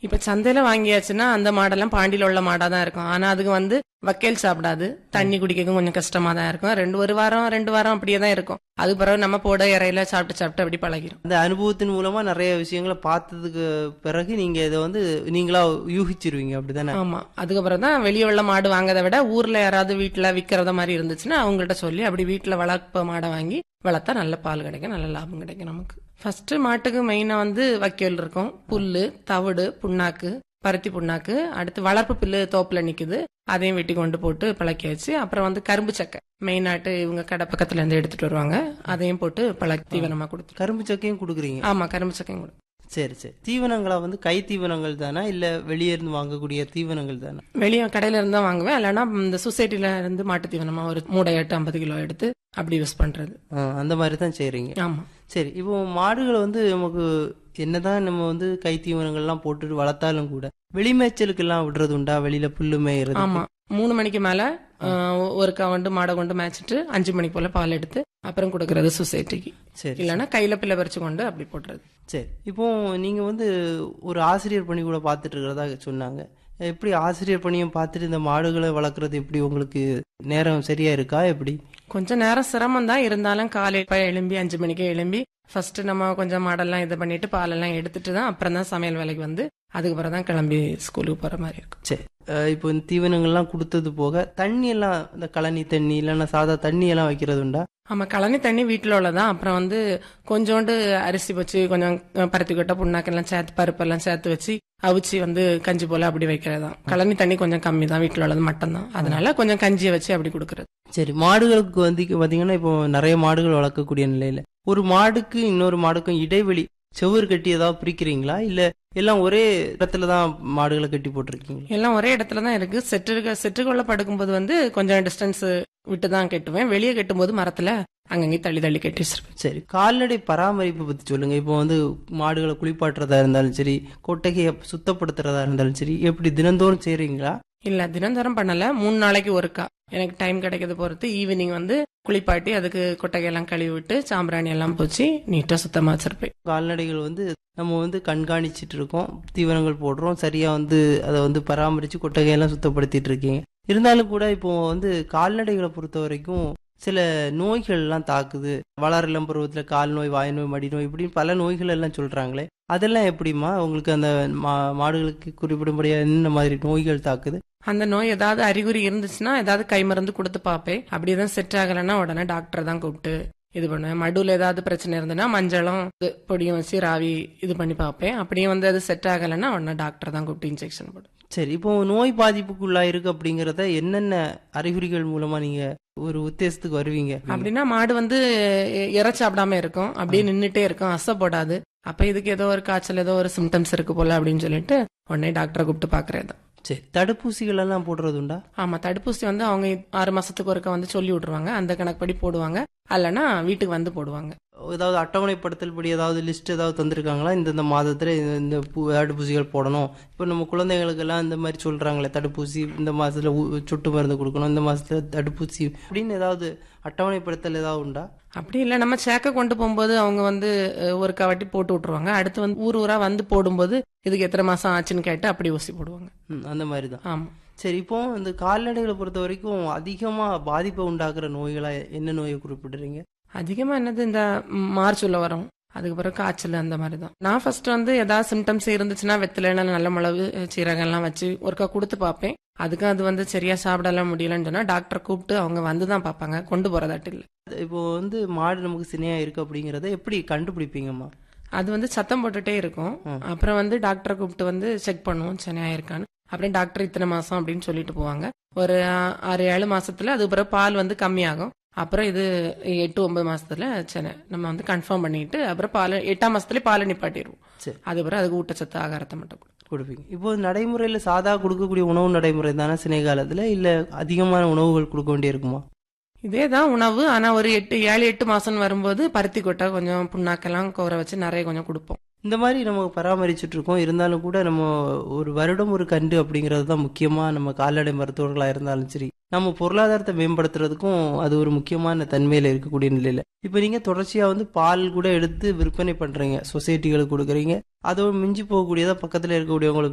இப்ப சந்தையில வாங்கியாச்சுன்னா அந்த மாடெல்லாம் பாண்டியில உள்ள மாடா தான் இருக்கும் ஆனா அதுக்கு வந்து வக்கேல் சாப்பிடாது தண்ணி குடிக்கவும் கொஞ்சம் கஷ்டமா தான் இருக்கும் ரெண்டு ஒரு வாரம் ரெண்டு வாரம் அப்படியே தான் இருக்கும் அது பிறகு நம்ம போட இறையில சாப்பிட்டு சாப்பிட்டு அப்படி பழகிரும் அந்த அனுபவத்தின் மூலமா நிறைய விஷயங்களை பார்த்ததுக்கு பிறகு நீங்க இதை வந்து நீங்களா யூகிச்சிருவீங்க அப்படிதானே ஆமா அதுக்கப்புறம் தான் வெளியே உள்ள மாடு வாங்கதை விட ஊர்ல யாராவது வீட்டுல விக்கிறத மாதிரி இருந்துச்சுன்னா அவங்கள்ட்ட சொல்லி அப்படி வீட்டுல வளர்ப்பு மாடை வாங்கி வளர்த்தா நல்ல பால் கிடைக்கும் நல்ல லாபம் கிடைக்கும் நமக்கு ஃபர்ஸ்ட் மாட்டுக்கு மெயினா வந்து வைக்கோல் இருக்கும் புல்லு தவிடு புண்ணாக்கு பருத்தி புண்ணாக்கு அடுத்து வளர்ப்பு புல்லு தோப்புல நிக்குது அதையும் வெட்டி கொண்டு போட்டு பழக்கி வச்சு அப்புறம் வந்து கரும்பு சக்கை மெயினாட்டு இவங்க கடை பக்கத்துல இருந்து எடுத்துட்டு வருவாங்க அதையும் போட்டு பழக்கி தீவனமா கொடுத்து கரும்பு சக்கையும் கொடுக்குறீங்க ஆமா கரும்பு சக்கையும் கொடு சரி சரி தீவனங்களா வந்து கை தீவனங்கள் தானா இல்ல வெளியே இருந்து வாங்கக்கூடிய தீவனங்கள் தானா வெளியே கடையில இருந்து தான் வாங்குவேன் இல்லைன்னா இந்த சொசைட்டில இருந்து மாட்டு தீவனமா ஒரு மூடை எட்டு ஐம்பது கிலோ எடுத்து அப்படி யூஸ் பண்றது ஆ, அந்த மாதிரி தான் செய்றீங்க ஆமா சரி இப்போ மாடுகளை வந்து நமக்கு என்னதான் நம்ம வந்து கை தீவனங்கள்லாம் போட்டுட்டு வளர்த்தாலும் கூட வெளிமேய்ச்சலுக்கெல்லாம் விடுறது உண்டா வெளியில புல்லு மேய்றது ஆமா மூணு மணிக்கு மேல ஆஹ், ஒரு கவண்டு மாடை கொண்டு மேய்ச்சிட்டு அஞ்சு மணிக்கு போல பால் எடுத்து அப்புறம் கொடுக்கறது சொசைட்டிக்கு சரி இல்லைன்னா கையில பிள்ளை பறிச்சு கொண்டு அப்படி போடுறது சரி இப்போ நீங்க வந்து ஒரு ஆசிரியர் பணி கூட பார்த்துட்டு இருக்கிறதா சொன்னாங்க எப்படி ஆசிரியர் பணியும் பார்த்துட்டு இந்த மாடுகளை வளர்க்குறது எப்படி உங்களுக்கு நேரம் சரியா இருக்கா எப்படி கொஞ்சம் நேரம் சிரமம் தான் இருந்தாலும் காலையில எழும்பி அஞ்சு மணிக்கே எழும்பி ஃபர்ஸ்ட் நம்ம கொஞ்சம் மாடெல்லாம் இது பண்ணிட்டு பாலெல்லாம் எடுத்துட்டு தான் அப்புறம் தான் சமையல் வேலைக்கு வந்து அதுக்கப்புறம் தான் கிளம்பி ஸ்கூலுக்கு போற மாதிரி இருக்கும் சரி அஹ் இப்போ இந்த தீவனங்கள்லாம் கொடுத்தது போக தண்ணி எல்லாம் இந்த கழனி தண்ணி இல்லைன்னா சாதா தண்ணி எல்லாம் வைக்கிறது உண்டா ஆமா கழனி தண்ணி வீட்டுல உள்ளதான் அப்புறம் வந்து கொஞ்சோண்டு அரிசி வச்சு கொஞ்சம் பருத்தி கொட்டை புண்ணாக்கெல்லாம் சேர்த்து பருப்பெல்லாம் சேர்த்து வச்சு அவிச்சு வந்து கஞ்சி போல அப்படி வைக்கிறதுதான் கழனி தண்ணி கொஞ்சம் கம்மி தான் வீட்டுல உள்ளது மட்டும் தான் அதனால கொஞ்சம் கஞ்சியை வச்சு அப்படி கொடுக்கறது சரி மாடுகளுக்கு வந்து பாத்தீங்கன்னா இப்போ நிறைய மாடுகள் வளர்க்கக்கூடிய நிலையில ஒரு மாடுக்கு இன்னொரு மாடுக்கும் இடைவெளி செவுறு கட்டி ஏதாவது பிரிக்கிறீங்களா இல்ல எல்லாம் ஒரே இடத்துல தான் மாடுகளை கட்டி போட்டிருக்கீங்களா எல்லாம் ஒரே இடத்துல தான் இருக்கு செட்டு செட்டுக்குள்ள படுக்கும்போது வந்து கொஞ்சம் டிஸ்டன்ஸ் விட்டு தான் கட்டுவேன் வெளியே கட்டும்போது மரத்துல அங்கங்கே தள்ளி தள்ளி கட்டி வச்சிருப்பேன் சரி கால்நடை பராமரிப்பு பத்தி சொல்லுங்க இப்போ வந்து மாடுகளை குளிப்பாட்டுறதா இருந்தாலும் சரி கொட்டகையை சுத்தப்படுத்துறதா இருந்தாலும் சரி எப்படி தினந்தோறும் செய்றீங்களா இல்ல தினந்தோறும் பண்ணல மூணு நாளைக்கு ஒருக்கா எனக்கு டைம் கிடைக்கிறது பொறுத்து ஈவினிங் வந்து குளிப்பாட்டி அதுக்கு கொட்டகையெல்லாம் கழுவி விட்டு சாம்பிராணி எல்லாம் பூச்சி நீட்டா சுத்தமா வச்சிருப்பேன் கால்நடைகள் வந்து நம்ம வந்து கண்காணிச்சிட்டு இருக்கோம் தீவனங்கள் போடுறோம் சரியா வந்து அதை வந்து பராமரிச்சு கொட்டகையெல்லாம் சுத்தப்படுத்திட்டு இருக்கீங்க இருந்தாலும் கூட இப்போ வந்து கால்நடைகளை பொறுத்த வரைக்கும் சில நோய்கள் எல்லாம் தாக்குது வளர் இளம் பருவத்துல கால் நோய் வாய் நோய் மடி நோய் இப்படின்னு பல நோய்கள் எல்லாம் சொல்றாங்களே அதெல்லாம் எப்படிம்மா உங்களுக்கு அந்த மா- மாடுகளுக்கு குறிப்பிடும்படியா என்ன மாதிரி நோய்கள் தாக்குது அந்த நோய் ஏதாவது அறிகுறி இருந்துச்சுன்னா ஏதாவது கை மருந்து கொடுத்து பார்ப்பேன் அப்படிதான் செட் ஆகலைன்னா உடனே டாக்டர் தான் கூப்பிட்டு இது பண்ணுவேன் மடுவில் ஏதாவது பிரச்சனை இருந்ததுன்னா மஞ்சளும் இது பொடியும் வச்சு ராவி இது பண்ணி பார்ப்பேன் அப்படியே வந்து அது செட் ஆகலைன்னா உடனே டாக்டர் தான் கூப்பிட்டு இன்ஜெக்ஷன் போடும் சரி இப்போ நோய் பாதிப்புக்குள்ளா இருக்கு அப்படிங்கறத என்னென்ன அறிகுறிகள் மூலமா நீங்க ஒரு உத்தேசத்துக்கு வருவீங்க அப்படின்னா மாடு வந்து இ- இறை சாப்பிடாம இருக்கும் அப்படியே நின்னுட்டே இருக்கும் அசை போடாது அப்ப இதுக்கு ஏதோ ஒரு காய்ச்சல் ஏதோ ஒரு சிம்டம்ஸ் இருக்கு போல அப்படின்னு சொல்லிட்டு உடனே டாக்டரை கூப்பிட்டு பாக்குறது சரி தடுப்பூசிகள் எல்லாம் போடுறது உண்டா ஆமா தடுப்பூசி வந்து அவங்க ஆறு மாசத்துக்கு ஒருக்க வந்து சொல்லி விட்டுருவாங்க அந்த கணக்குப்படி போடுவாங்க அல்லனா வீட்டுக்கு வந்து போடுவாங்க ஏதாவது அட்டவணைப்படுத்தல் படி ஏதாவது லிஸ்ட் ஏதாவது தந்திருக்காங்களா இந்த இந்த மாதத்துல இந்த- இந்த பூ- தடுப்பூசிகள் போடணும் இப்போ நம்ம குழந்தைகளுக்கெல்லாம் இந்த மாதிரி சொல்றாங்களே தடுப்பூசி இந்த மாசத்துல ஊ- சொட்டு மருந்து கொடுக்கணும் இந்த மாசத்துல தடுப்பூசி அப்படின்னு ஏதாவது அட்டவணைப்படுத்தல் ஏதாவது உண்டா அப்படி இல்லை நம்ம சேக்க கொண்டு போகும்போது அவங்க வந்து அஹ், ஒரு கவாட்டி போட்டு விட்டுருவாங்க அடுத்து வந்து ஊர் ஊரா வந்து போடும்போது இதுக்கு எத்தனை மாசம் ஆச்சுன்னு கேட்டு அப்படி ஊசி போடுவாங்க ம், அந்த மாதிரி தான் ஆமா சரி இப்போ இந்த கால்நடைகளை பொறுத்த வரைக்கும் அதிகமா பாதிப்பை உண்டாக்குற நோய்களா என்ன நோயை குறிப்பிடுறீங்க அதிகமா என்னது இந்த ம், மார்ச் உள்ள வரும் அதுக்கப்புறம் காய்ச்சல் அந்த மாதிரி தான் நான் ஃபர்ஸ்ட் வந்து ஏதாவது சிம்டம்ஸ் இருந்துச்சுன்னா வெத்தில நல்ல மிளகு சீரகம் எல்லாம் வச்சு ஒருக்கா கொடுத்து பார்ப்பேன் அதுக்கும் அது வந்து சரியா சாப்பிடலாம் முடியலன்னு சொன்னா டாக்டர் கூப்பிட்டு அவங்க வந்து தான் பார்ப்பாங்க கொண்டு போறதாட்டு இல்லை இப்போ வந்து மாடு நமக்கு சினையா இருக்கு அப்படிங்கறத எப்படி கண்டுபிடிப்பீங்கம்மா அது வந்து சத்தம் போட்டுட்டே இருக்கும் அப்புறம் வந்து டாக்டரை கூப்பிட்டு வந்து செக் பண்ணுவோம் சென்னையா இருக்கான்னு அப்புறம் டாக்டர் இத்தனை மாசம் அப்படின்னு சொல்லிட்டு போவாங்க ஒரு ஆ- ஆறு ஏழு மாசத்துல அது பிறகு பால் வந்து கம்மியாகும் அப்புறம் இது எட்டு ஒன்பது மாசத்துல சென்னை நம்ம வந்து கன்ஃபார்ம் பண்ணிட்டு அப்புறம் பால் எட்டாம் மாசத்துல பாலை நிப்பாட்டிடுவோம் சரி. அது பிறகு அதுக்கு ஊட்டச்சத்து ஆகாரத்தை மட்டும் கொடுப்போம். கொடுப்பீங்க இப்போ நடைமுறையில சாதா கொடுக்கக்கூடிய உணவு நடைமுறை தானே சினை காலத்துல இல்ல அதிகமான உணவுகள் கொடுக்க வேண்டியிருக்குமா இதே தான் உணவு ஆனா ஒரு எட்டு ஏழு எட்டு மாசம் வரும்போது பருத்தி கொட்டை கொஞ்சம் புண்ணாக்கெல்லாம் கோர வச்சு நிறைய கொஞ்சம் கொடுப்போம் இந்த மாதிரி நம்ம பராமரிச்சுட்டு இருக்கோம் இருந்தாலும் கூட நம்ம ஒரு வருடம் ஒரு கண்டு அப்படிங்கிறது தான் முக்கியமா நம்ம கால்நடை மருத்துவர்களா இருந்தாலும் சரி நம்ம பொருளாதாரத்தை மேம்படுத்துறதுக்கும் அது ஒரு முக்கியமான தன்மையில இருக்கக்கூடிய நிலையில இப்ப நீங்க தொடர்ச்சியா வந்து பால் கூட எடுத்து விற்பனை பண்றீங்க சொசைட்டிகளுக்கு கொடுக்குறீங்க அதோட மிஞ்சி போகக்கூடியதா பக்கத்துல இருக்கக்கூடியவங்களுக்கு